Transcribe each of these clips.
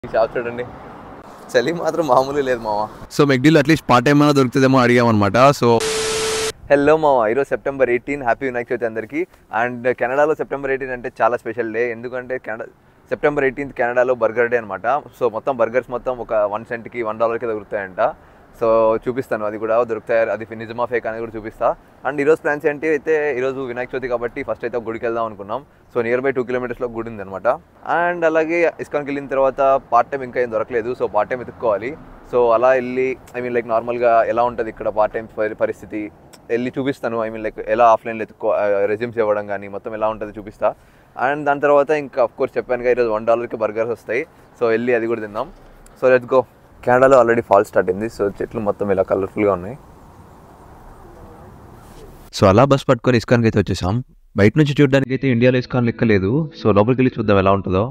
ఈ షాప్ చూడండి చలి మాత్రం మామూలు లేదు మామ సో మెక్డీలో అట్లీస్ట్ పార్ట్ టైం అయినా దొరుకుతుందేమో అడిగామన్నమాట సో హలో మామ ఈరోజు September eighteen happy Vinayaka Chavithi అందరికీ అండ్ కెనడాలో సెప్టెంబర్ ఎయిటీన్ అంటే చాలా స్పెషల్ డే ఎందుకంటే కెనడా సెప్టెంబర్ ఎయిటీన్త్ కెనడాలో బర్గర్ డే అనమాట సో మొత్తం బర్గర్స్ మొత్తం ఒక వన్ సెంట్కి వన్ డాలర్కి దొరుకుతాయంట సో చూపిస్తాను అది కూడా దొరుకుతాయి అది నిజమా ఫేక్ అనేది కూడా చూపిస్తా అండ్ ఈరోజు ప్లాన్స్ ఏంటి అయితే ఈరోజు వినాయక చవితి కాబట్టి ఫస్ట్ అయితే ఒక గుడికి వెళ్దాం అనుకున్నాం సో నియర్ బై టూ కిలోమీటర్స్లో గుడి ఉంది అనమాట అండ్ అలాగే ఇస్కాన్కి వెళ్ళిన తర్వాత పార్ట్ టైం ఇంకా ఏం దొరకలేదు సో పార్ట్ టైం ఎత్తుక్కోవాలి సో అలా వెళ్ళి ఐ మీన్ లైక్ నార్మల్గా ఎలా ఉంటుంది ఇక్కడ పార్ట్ టైం పరిస్థితి వెళ్ళి చూపిస్తాను ఐ మీన్ లైక్ ఎలా ఆఫ్లైన్లో ఎత్తుకో రెజ్యూమ్స్ ఇవ్వడం కానీ మొత్తం ఎలా ఉంటుంది చూపిస్తా అండ్ దాని తర్వాత ఇంకా అఫ్ కోర్స్ చెప్పాను ఈరోజు వన్ డాలర్కి బర్గర్స్ వస్తాయి సో వెళ్ళి అది కూడా తిందాం సో లెట్స్ గో కెనడాలో ఆల్రెడీ ఫాల్ స్టార్ట్ అయింది సో చెట్లు మొత్తం ఇలా కలర్ఫుల్గా ఉన్నాయి సో అలా బస్ పట్టుకొని ఇస్కాన్కి అయితే వచ్చేసాం బయట నుంచి చూడడానికి అయితే ఇండియాలో ఇస్కాన్ లెక్క లేదు సో లోపలికి వెళ్ళి చూద్దాం ఎలా ఉంటుందో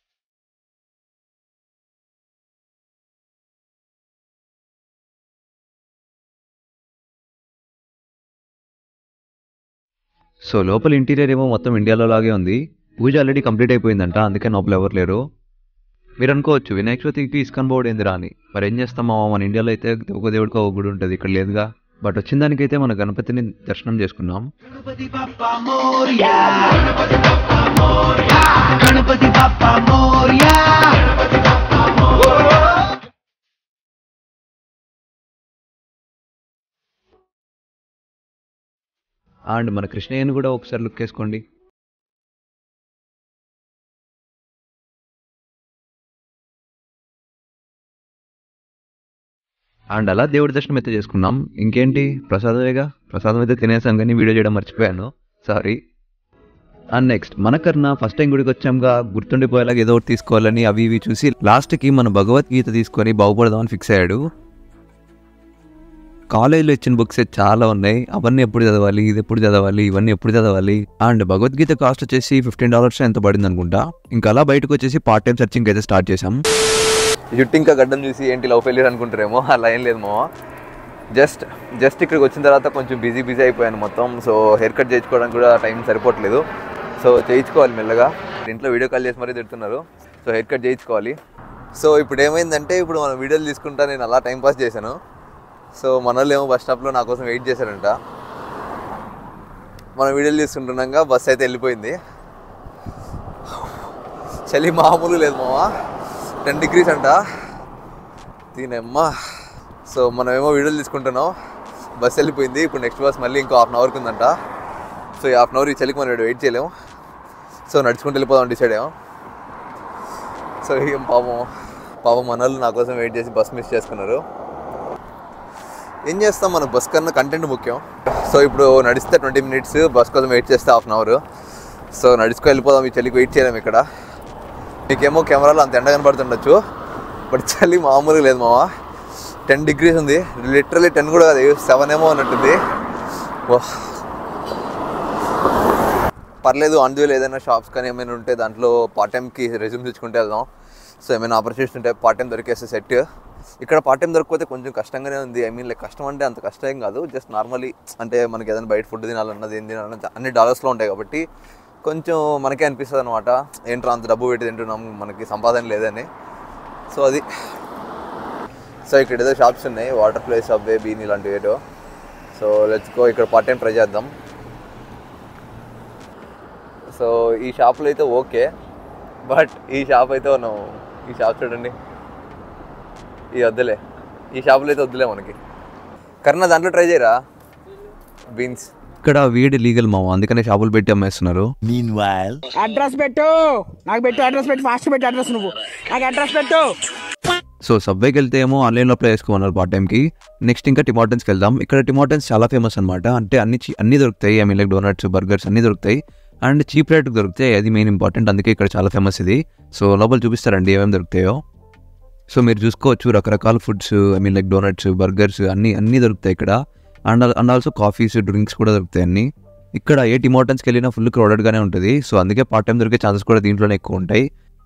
సో లోపల ఇంటీరియర్ ఏమో మొత్తం ఇండియాలో లాగే ఉంది పూజ ఆల్రెడీ కంప్లీట్ అయిపోయిందంట అందుకే లోపల ఎవరు లేరు మీరు అనుకోవచ్చు వినాయక చవితికి ఇస్కాన్ బోర్డు ఏందిరా అని మరి ఏం చేస్తామా మన ఇండియాలో అయితే ఒక దేవుడికి ఒక గుడి ఉంటుంది ఇక్కడ లేదుగా బట్ వచ్చిన దానికైతే మన గణపతిని దర్శనం చేసుకున్నాం गणपति बाप्पा मोरया गणपति बाप्पा मोरया गणपति बाप्पा मोरया गणपति बाप्पा मोरया అండ్ మన కృష్ణయ్యని కూడా ఒకసారి లుక్ వేసుకోండి అండ్ అలా దేవుడి దర్శనం అయితే చేసుకున్నాం ఇంకేంటి ప్రసాదమేగా ప్రసాదం అయితే తినేసాం కానీ వీడియో చేయడం మర్చిపోయాను సారీ అండ్ నెక్స్ట్ మనకన్నా ఫస్ట్ టైం గుడికి వచ్చాంగా గుర్తుండిపోయేలాగా ఏదో ఒకటి తీసుకోవాలని అవి ఇవి చూసి లాస్ట్కి మన భగవద్గీత తీసుకొని బాగుపడదామని ఫిక్స్ అయ్యాడు కాలేజీలో ఇచ్చిన బుక్స్ చాలా ఉన్నాయి అవన్నీ ఎప్పుడు చదవాలి ఇది ఎప్పుడు చదవాలి ఇవన్నీ ఎప్పుడు చదవాలి అండ్ భగవద్గీత కాస్ట్ వచ్చేసి ఫిఫ్టీన్ డాలర్స్ ఎంత పడింది అనుకుంటా ఇంకా అలా బయటకు వచ్చేసి పార్ట్ టైం సర్చింగ్ అయితే స్టార్ట్ చేసాం ఈ జుట్టు ఇంకా గడ్డం చూసి ఏంటి లవ్ ఫెయిలియర్ అనుకుంటారేమో అలా ఏం లేదు మామ జస్ట్ జస్ట్ ఇక్కడికి వచ్చిన తర్వాత కొంచెం బిజీ బిజీ అయిపోయాను మొత్తం సో హెయిర్ కట్ చేయించుకోవడానికి కూడా టైం సరిపోవట్లేదు సో చేయించుకోవాలి మెల్లగా ఇంట్లో వీడియో కాల్ చేసి మరీ తిడుతున్నారు సో హెయిర్ కట్ చేయించుకోవాలి సో ఇప్పుడు ఏమైందంటే ఇప్పుడు మనం వీడియోలు తీసుకుంటా నేను అలా టైం పాస్ చేశాను సో మన వాళ్ళు ఏమో బస్ స్టాప్లో నా కోసం వెయిట్ చేశారంట మనం వీడియోలు తీసుకుంటున్నాగా బస్ అయితే వెళ్ళిపోయింది చలి మామూలు లేదు మామ టెన్ డిగ్రీస్ అంట దీనమ్మా సో మనమేమో వీడియోలు తీసుకుంటున్నాం బస్ వెళ్ళిపోయింది ఇప్పుడు నెక్స్ట్ బస్ మళ్ళీ ఇంకో హాఫ్ అన్ అవర్కి ఉందంట సో ఈ హాఫ్ అన్ అవర్ ఈ చలికి మనం వెయిట్ చేయలేము సో నడుచుకుంటూ వెళ్ళిపోదాం డిసైడ్ అయ్యాం సో ఏం పాపం పాపం మన వాళ్ళు నా కోసం వెయిట్ చేసి బస్ మిస్ చేసుకున్నారు ఏం చేస్తాం మనకు బస్ కన్నా కంటెంట్ ముఖ్యం సో ఇప్పుడు నడిస్తే ట్వంటీ మినిట్స్ బస్ కోసం వెయిట్ చేస్తే హాఫ్ అన్ అవర్ సో నడుచుకు వెళ్ళిపోదాం ఈ చలికి వెయిట్ చేయలేము ఇక్కడ మీకేమో కెమెరాలో అంత ఎండ కనబడుతుండొచ్చు బట్ చలి మామూలుగా లేదు మామ టెన్ డిగ్రీస్ ఉంది లిటరలీ టెన్ కూడా కాదు సెవెన్ ఏమో అన్నట్టుంది వాహ్. పర్లేదు అందులో ఏదైనా షాప్స్ కానీ ఏమైనా ఉంటే దాంట్లో పార్ట్ టైంకి రెజ్యూమ్ తెచ్చుకుంటే వెళ్దాం సో ఏమైనా ఆపర్చునిటీస్ ఉంటే పార్ట్ టైం దొరికేస్తే సెట్ ఇక్కడ పార్ట్ టైం దొరకకపోతే కొంచెం కష్టంగానే ఉంది ఐ మీన్ లైక్ కష్టం అంటే అంత కష్టం ఏం కాదు జస్ట్ నార్మలీ అంటే మనకి ఏదైనా బయట ఫుడ్ తినాలన్నది ఏం తినాలన్నది అన్ని డాలర్స్లో ఉంటాయి కాబట్టి కొంచెం మనకే అనిపిస్తుంది అనమాట ఏంట్రా అంత డబ్బు పెట్టి తింటున్నాం మనకి సంపాదన లేదని సో అది సో ఇక్కడ ఏదో షాప్స్ ఉన్నాయి వాటర్ ప్లేస్ అవ్వే బీన్ ఇలాంటివి ఏదో సో లెట్స్ గో ఇక్కడ పార్ట్ టైం ట్రై చేద్దాం సో ఈ షాప్లో అయితే ఓకే బట్ ఈ షాప్ అయితే మనం ఈ షాప్ చూడండి ఈ వద్దులే ఈ షాపులో అయితే వద్దులే మనకి కర్ణ దాంట్లో ట్రై చేయరా బీన్స్ ఇక్కడ వీడి లీగల్ మావ అందుకనే షాపులు పెట్టి అమ్మేస్తున్నారు అడ్రస్ పెట్టు నాకు పెట్టు అడ్రస్ పెట్టు ఫాస్ట్ పెట్టు అడ్రస్ నువ్వు నాకు అడ్రస్ పెట్టు సో సబ్వేకి వెళ్తే ఏమో ఆన్లైన్లో అప్లై చేసుకోమన్నారు పార్ట్ టైంకి నెక్స్ట్ ఇంకా టిమాటన్స్కి వెళ్దాం ఇక్కడ టిమాటన్స్ చాలా ఫేమస్ అనమాట అంటే అన్ని చీ- అన్ని దొరుకుతాయి I mean like donuts burgers అన్ని దొరుకుతాయి అండ్ చీప్ రేట్కి దొరుకుతాయి అది మెయిన్ ఇంపార్టెంట్ అందుకే ఇక్కడ చాలా ఫేమస్ ఇది సో లోపల చూపిస్తారండి ఏమేమి దొరుకుతాయో సో మీరు చూసుకోవచ్చు రకరకాల foods I mean like donuts burgers అన్ని అన్నీ దొరుకుతాయి ఇక్కడ and and also coffees drinks కూడా దొరుకుతాయి అన్ని ఇక్కడ ఏ టిమోటన్స్కి వెళ్ళినా ఫుల్ క్రౌడెడ్గానే ఉంటుంది సో అందుకే పార్ట్ టైం దొరికే ఛాన్సెస్ కూడా దీంట్లోనే ఎక్కువ ఉంటాయి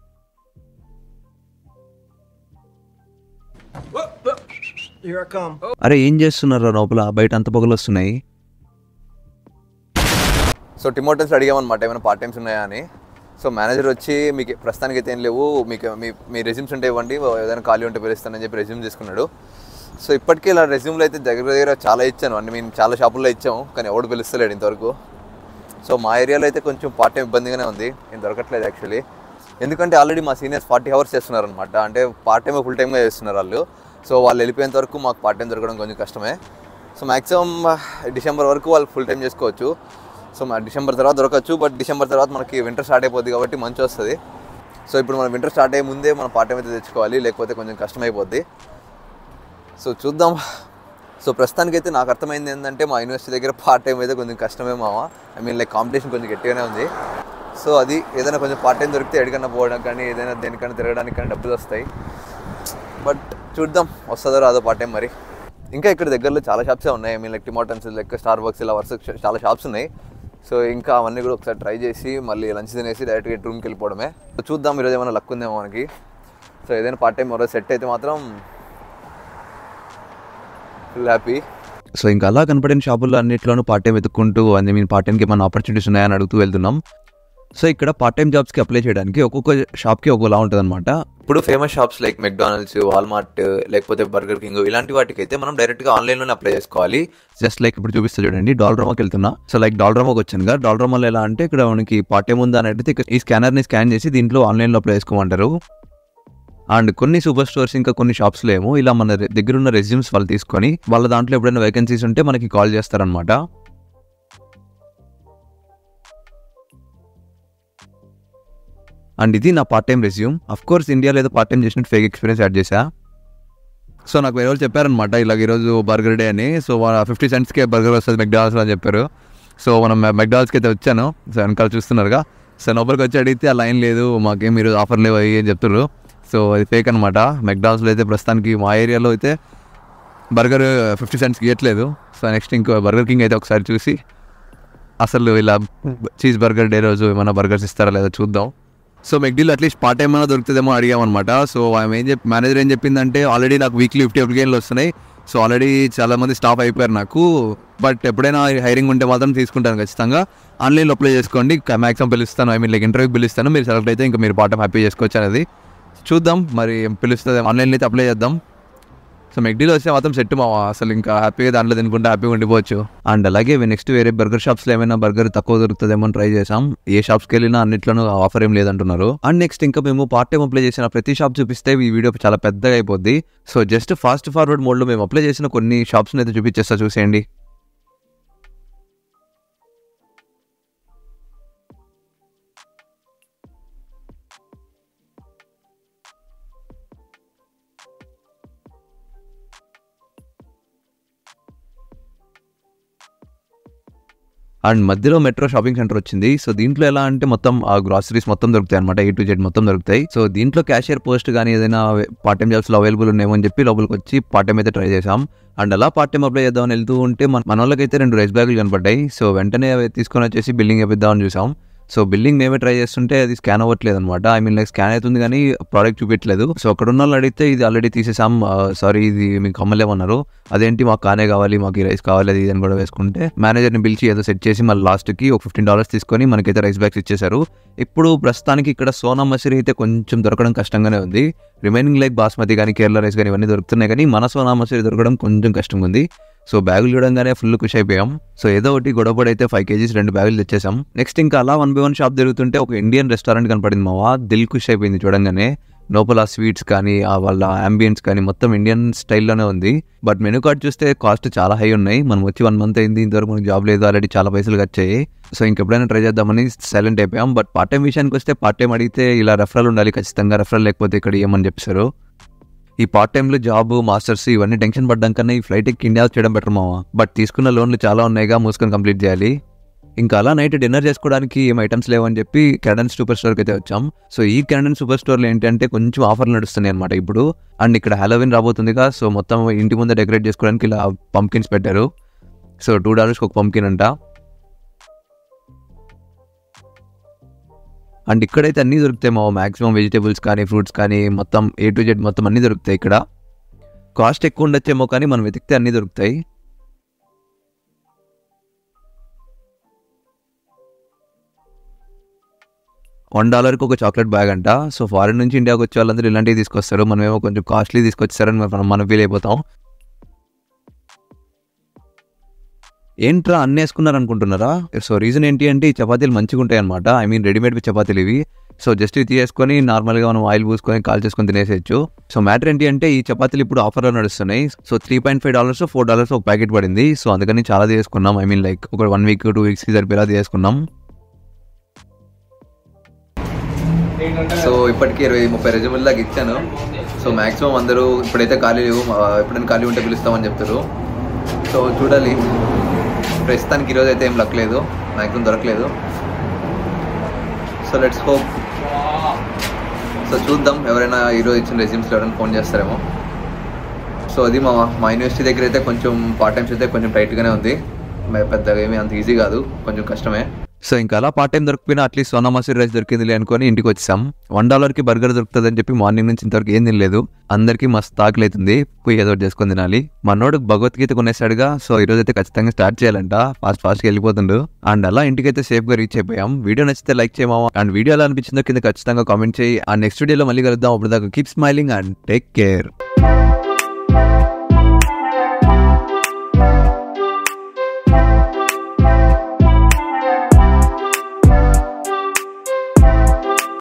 అరే ఏం చేస్తున్నారు లోపల బయట అంత పొగలు వస్తున్నాయి సో టిమోటన్స్ అడిగామన్నమాట ఏమైనా పార్ట్ టైమ్స్ ఉన్నాయా అని సో మేనేజర్ వచ్చి మీకు ప్రస్తుతానికి అయితే ఏం లేవు మీకు మీ మీ రెజ్యూమ్స్ ఉంటే ఇవ్వండి ఏదైనా ఖాళీ ఉంటే పిలుస్తానని చెప్పి రెజ్యూమ్ తీసుకున్నాడు సో ఇప్పటికీ ఇలా రెజ్యూమ్లో అయితే దగ్గర దగ్గర చాలా ఇచ్చాను అంటే మేము చాలా షాపుల్లో ఇచ్చాము కానీ ఎవడు పిలుస్తలేడు ఇంతవరకు సో మా ఏరియాలో అయితే కొంచెం పార్ట్ టైం ఇబ్బందిగానే ఉంది ఏం దొరకట్లేదు యాక్చువల్లీ ఎందుకంటే ఆల్రెడీ మా సీనియర్స్ ఫార్టీ అవర్స్ చేస్తున్నారు అనమాట అంటే పార్ట్ టైం ఫుల్ టైమ్గా చేస్తున్నారు వాళ్ళు సో వాళ్ళు వెళ్ళిపోయేంత వరకు మాకు పార్ట్ టైం దొరకడం కొంచెం కష్టమే సో మ్యాక్సిమం డిసెంబర్ వరకు వాళ్ళు ఫుల్ టైం చేసుకోవచ్చు సో మా డిసెంబర్ తర్వాత దొరకచ్చు బట్ డిసెంబర్ తర్వాత మనకి వింటర్ స్టార్ట్ అయిపోద్ది కాబట్టి మంచి వస్తుంది సో ఇప్పుడు మనం వింటర్ స్టార్ట్ అయ్యే ముందే మనం పార్ట్ టైం అయితే తెచ్చుకోవాలి లేకపోతే కొంచెం కష్టమైపోద్ది సో చూద్దాం సో ప్రస్తుతానికైతే నాకు అర్థమైంది ఏంటంటే మా యూనివర్సిటీ దగ్గర పార్ట్ టైం అయితే కొంచెం కష్టమే మామ ఐ మీన్ లైక్ కాంపిటీషన్ కొంచెం గట్టిగానే ఉంది సో అది ఏదైనా కొంచెం పార్ట్ టైం దొరికితే ఎక్కడికన్నా పోవడానికి కానీ ఏదైనా దేనికన్నా తిరగడానికి కానీ డబ్బులు వస్తాయి బట్ చూద్దాం వస్తుందో రాదో పార్ట్ టైం మరి ఇంకా ఇక్కడ దగ్గరలో చాలా షాప్సే ఉన్నాయి ఐ మీన్ లైక్ టిమోటన్స్ లెక్క స్టార్ బక్స్ ఇలా వరుస చాలా షాప్స్ ఉన్నాయి సో ఇంకా అవన్నీ కూడా ఒకసారి ట్రై చేసి మళ్ళీ లంచ్ తినేసి డైరెక్ట్గా రూమ్కి వెళ్ళిపోవడమే సో చూద్దాం ఈరోజు ఏమైనా లక్ ఉందేమో మనకి సో ఏదైనా పార్ట్ టైం మరో సెట్ అయితే మాత్రం ఫుల్ హ్యాపీ సో ఇంకా అలా కనపడిన షాపుల్లో అన్నింటిలోనూ పార్ట్ టైం వెతుక్కుంటూ ఐ మీన్ పార్ట్ టైంకి ఏమైనా ఆపర్చునిటీస్ ఉన్నాయని అడుగుతూ వెళ్తున్నాం సో ఇక్కడ పార్ట్ టైం జాబ్స్కి అప్లై చేయడానికి ఒక్కొక్క షాప్కి ఒక్కోలా ఉంటుంది అనమాట ఇప్పుడు famous shops like McDonald's Walmart లేకపోతే బర్గర్ కింగ్ ఇలాంటి వాటికి అయితే మనం డైరెక్ట్గా ఆన్లైన్లోనే అప్లై చేసుకోవాలి జస్ట్ లైక్ ఇప్పుడు చూపిస్తా చూడండి డాల్రామాకి వెళ్తున్నా సో లైక్ డాల్రామాకి వచ్చాను కదా డాల్రామాలో ఎలా అంటే ఇక్కడ మనకి పార్ట్ టైం ఉందా అని అడిగితే ఇక్కడ ఈ స్కానర్ని స్కాన్ చేసి దీంట్లో ఆన్లైన్లో అప్లై చేసుకోమంటారు అండ్ కొన్ని సూపర్ స్టోర్స్ ఇంకా కొన్ని షాప్స్లో ఏమో ఇలా మన రె- దగ్గర ఉన్న రెజ్యూమ్స్ వాళ్ళు తీసుకొని వాళ్ళ దాంట్లో ఎప్పుడైనా వేకెన్సీస్ ఉంటే మనకి కాల్ చేస్తారనమాట అండ్ ఇది నా part time resume of course ఇండియాలో ఏదో పార్ట్ టైం చేసినట్టు ఫేక్ ఎక్స్పీరియన్స్ యాడ్ చేశా సో నాకు వేరే వాళ్ళు చెప్పారనమాట ఇలాగ ఈరోజు బర్గర్ డే అని సో ఫిఫ్టీ సెంట్స్కే బర్గర్ వస్తుంది మెక్డాల్స్లో అని చెప్పారు సో మనం మెక్డాల్స్కి అయితే వచ్చాను సో వెనకాల చూస్తున్నారుగా సో లోపలికి వచ్చి అడిగితే ఆ లైన్ లేదు మాకేం ఈరోజు ఆఫర్ లేవు అవి అని చెప్తున్నారు సో అది ఫేక్ అనమాట మెక్డాల్స్లో అయితే ప్రస్తుతానికి మా ఏరియాలో అయితే బర్గర్ ఫిఫ్టీ సెంట్స్కి ఇవ్వట్లేదు సో నెక్స్ట్ ఇంకో బర్గర్ కింగ్ అయితే ఒకసారి చూసి అసలు ఇలా చీజ్ బర్గర్ డే రోజు ఏమైనా బర్గర్స్ ఇస్తారా లేదా చూద్దాం సో మెక్డీలో అట్లీస్ట్ పార్ట్ టైం అయినా దొరుకుతుందేమో అడిగామన్నమాట సో ఆమె ఏం చెప్పి మేనేజర్ ఏం చెప్పిందంటే ఆల్రెడీ నాకు వీక్లీ ఫిఫ్టీ అప్లికేషన్లు వస్తున్నాయి సో ఆల్రెడీ చాలా మంది స్టాఫ్ అయిపోయారు నాకు బట్ ఎప్పుడైనా హైరింగ్ ఉంటే మాత్రం తీసుకుంటాను ఖచ్చితంగా ఆన్లైన్లో అప్లై చేసుకోండి మ్యాక్సిమం పిలుస్తాను ఐ మీన్ లైక్ ఇంటర్వ్యూకి పిలుస్తాను మీరు సెలెక్ట్ అయితే ఇంకా మీరు పార్ట్ టైం హ్యాపీ చేసుకోవచ్చు అనేది చూద్దాం మరి ఏం పిలుస్తుంది ఆన్లైన్లో అయితే అప్లై చేద్దాం సో మెక్డీలో వస్తే మాత్రం సెట్ మా అసలు ఇంకా హ్యాపీగా దాంట్లో తినుకుంటే హ్యాపీగా ఉండిపోవచ్చు అండ్ అలాగే నెక్స్ట్ వేరే బర్గర్ షాప్స్లో ఏమైనా బర్గర్ తక్కువ దొరుకుతుందేమో అని ట్రై చేసాం ఏ షాప్స్కి వెళ్ళినా అన్నిట్లోనూ ఆఫర్ ఏం లేదంటున్నారు అండ్ నెక్స్ట్ ఇంకా మేము పార్ట్ టైం అప్లై చేసిన ప్రతి షాప్ చూపిస్తే ఈ వీడియో చాలా పెద్దగా అయిపోద్ది సో జస్ట్ ఫాస్ట్ ఫార్వర్డ్ మోడ్లో మేము అప్లై చేసిన కొన్ని షాప్స్ని అయితే చూపించేస్తా చూసేయండి అండ్ మధ్యలో మెట్రో షాపింగ్ సెంటర్ వచ్చింది సో దీంట్లో ఎలా అంటే మొత్తం ఆ గ్రాసరీస్ మొత్తం దొరుకుతాయి అనమాట ఏ టు జెడ్ మొత్తం దొరుకుతాయి సో దీంట్లో క్యాషియర్ పోస్ట్ కానీ ఏదైనా పార్ట్ టైం జాబ్స్లో అవైలబుల్ ఉన్నాయేమో అని చెప్పి లోపలికి వచ్చి పార్ట్ టైం అయితే ట్రై చేసాం అండ్ అలా పార్ట్ టైం అప్లై చేద్దామని వెళ్తూ ఉంటే మన మన వాళ్ళకైతే రెండు రైస్ బ్యాగులు కనపడ్డాయి సో వెంటనే అవి తీసుకొని వచ్చేసి బిల్లింగ్ వేపిద్దామని చూసాం సో బిల్లింగ్ మేమే ట్రై చేస్తుంటే అది స్కాన్ అవ్వట్లేదు అనమాట ఐ మీన్ లైక్ స్కాన్ అవుతుంది కానీ ప్రోడక్ట్ చూపించలేదు సో అక్కడ ఉన్న వాళ్ళు అడిగితే ఇది ఆల్రెడీ తీసేసాం సారీ ఇది మీకు అమ్మలేమన్నారు అదేంటి మాకు కానే కావాలి మాకు ఈ రైస్ కావాలి అది ఇది అని కూడా వేసుకుంటే మేనేజర్ని పిలిచి ఏదో సెట్ చేసి మళ్ళీ లాస్ట్కి ఒక ఫిఫ్టీన్ డాలర్స్ తీసుకొని మనకైతే రైస్ బ్యాగ్స్ ఇచ్చేశారు ఇప్పుడు ప్రస్తుతానికి ఇక్కడ సోనా మసూరి అయితే కొంచెం దొరకడం కష్టంగానే ఉంది రిమైనింగ్ లైక్ బాస్మతి కానీ కేరళ రైస్ కానీ ఇవన్నీ దొరుకుతున్నాయి కానీ మన సోనా మసూరి దొరకడం కొంచెం కష్టంగా ఉంది సో బ్యాగులు చూడంగానే ఫుల్ ఖుషి అయిపోయాం సో ఏదో ఒకటి గొడవపడి అయితే ఫైవ్ కేజీస్ రెండు బ్యాగులు తెచ్చేసాం నెక్స్ట్ ఇంకా అలా వన్ బై వన్ షాప్ తిరుగుతుంటే ఒక ఇండియన్ రెస్టారెంట్ కనపడింది మావా దిల్ ఖుషి అయిపోయింది చూడంగానే లోపల స్వీట్స్ కానీ ఆ వాళ్ళ అంబియన్స్ కానీ మొత్తం ఇండియన్ స్టైల్లోనే ఉంది బట్ మెనూ కార్డ్ చూస్తే కాస్ట్ చాలా హై ఉన్నాయి మనం వచ్చి వన్ మంత్ అయింది ఇంతవరకు మనకి జాబ్ లేదు ఆల్రెడీ చాలా పైసలు వచ్చాయి సో ఇంకెప్పుడైనా ట్రై చేద్దామని సైలెంట్ అయిపోయాం బట్ పార్ట్ టైం విషయానికి వస్తే పార్ట్ టైం అడిగితే ఇలా రెఫరల్ ఉండాలి ఖచ్చితంగా రెఫరల్ లేకపోతే ఇక్కడ ఏమని చెప్పారు ఈ పార్ట్ టైంలో జాబ్ మాస్టర్స్ ఇవన్నీ టెన్షన్ పడ్డం కన్నా ఈ ఫ్లైట్ ఎక్కి ఇండియా చేయడం బెటర్ మావా బట్ తీసుకున్న లోన్లు చాలా ఉన్నాయిగా మూసుకొని కంప్లీట్ చేయాలి ఇంకా అలా నైట్ డిన్నర్ చేసుకోవడానికి ఏం ఐటమ్స్ లేవని చెప్పి కెనడన్ సూపర్ స్టోర్కి అయితే వచ్చాం సో ఈ కెనడన్ సూపర్ స్టోర్లో ఏంటంటే కొంచెం ఆఫర్లు నడుస్తున్నాయి అనమాట ఇప్పుడు అండ్ ఇక్కడ హ్యాలోవిన్ రాబోతుందిగా సో మొత్తం ఇంటి ముందు డెకరేట్ చేసుకోవడానికి ఇలా పంకిన్స్ పెట్టారు సో టూ డాలర్స్కి ఒక పంకిన్ అంట అండ్ ఇక్కడైతే అన్నీ దొరుకుతాయి మా మాక్సిమం వెజిటేబుల్స్ కానీ ఫ్రూట్స్ కానీ మొత్తం ఏ టు జెడ్ మొత్తం అన్నీ దొరుకుతాయి ఇక్కడ కాస్ట్ ఎక్కువ ఉండొచ్చేమో కానీ మనం వెతికితే అన్నీ దొరుకుతాయి వన్ డాలర్కి ఒక చాక్లెట్ బ్యాగ్ అంట సో ఫారిన్ నుంచి ఇండియాకి వచ్చే వాళ్ళందరూ ఇలాంటివి తీసుకొస్తారు మనమేమో కొంచెం కాస్ట్లీ తీసుకొచ్చారని మనం మనం ఫీల్ అయిపోతాం ఏంట్రా అన్ని వేసుకున్నారు అనుకుంటున్నారా సో రీజన్ ఏంటి అంటే ఈ చపాతీలు మంచిగా ఉంటాయి అనమాట ఐ మీన్ రెడీమేడ్ చపాతీలు ఇవి సో జస్ట్ ఇది చేసుకొని నార్మల్గా మనం ఆయిల్ పూసుకొని కాల్ చేసుకొని తినేసేయచ్చు సో మ్యాటర్ ఏంటి అంటే ఈ చపాతీలు ఇప్పుడు ఆఫర్లో నడుస్తున్నాయి so three point five dollars four dollars ఒక ప్యాకెట్ పడింది సో అందుకని చాలా తీసుకున్నాం ఐ మీన్ లైక్ ఒక వన్ వీక్ టూ వీక్స్కి సరిపోయేలా తీసుకున్నాం సో ఇప్పటికి ఇరవై ముప్పై రెజ్యూముల దాకా ఇచ్చాను సో మాక్సిమం అందరూ ఇప్పుడైతే ఖాళీ లేవు మా- ఎప్పుడైనా ఖాళీ ఉంటే పిలుస్తామని చెప్తారు సో చూడాలి ప్రస్తుతానికి ఈరోజు అయితే ఏం లక్ లేదు మ్యాక్సిమం దొరకలేదు సో లెట్స్ హోప్ సో చూద్దాం ఎవరైనా ఈరోజు ఇచ్చిన రెజ్యూమ్స్లో ఎవరైనా ఫోన్ చేస్తారేమో సో అది మా మా యూనివర్సిటీ దగ్గర అయితే కొంచెం పార్ట్ టైమ్స్ అయితే కొంచెం టైట్గానే ఉంది మే- పెద్దగా ఏమీ అంత ఈజీ కాదు కొంచెం కష్టమే సో ఇంకా అలా పార్ట్ టైం దొరికిపోయినా అట్లీస్ట్ సోనా మసూరి రైస్ దొరికిందిలే అనుకొని ఇంటికి వచ్చాం వన్ డాలర్కి బర్గర్ దొరుకుతుంది అని చెప్పి మార్నింగ్ నుంచి ఇంతవరకు ఏం తినలేదు అందరికీ మస్తు ఆకలి అవుతుంది పోయి ఏదో ఒకటి చేసుకొని తినాలి మనోడు భగవద్గీత కొనేసాడుగా సో ఈ రోజు అయితే ఖచ్చితంగా స్టార్ట్ చేయాలంట ఫాస్ట్ ఫాస్ట్గా వెళ్ళిపోతుండు అండ్ అలా ఇంటికైతే సేఫ్గా రీచ్ అయిపోయాం వీడియో నచ్చితే లైక్ చేయమా అండ్ వీడియో ఎలా అనిపించిందో కింద ఖచ్చితంగా కామెంట్ చేయి అండ్ నెక్స్ట్ వీడియోలో మళ్ళీ కలుద్దాం అప్పుడు దాకా keep smiling and take care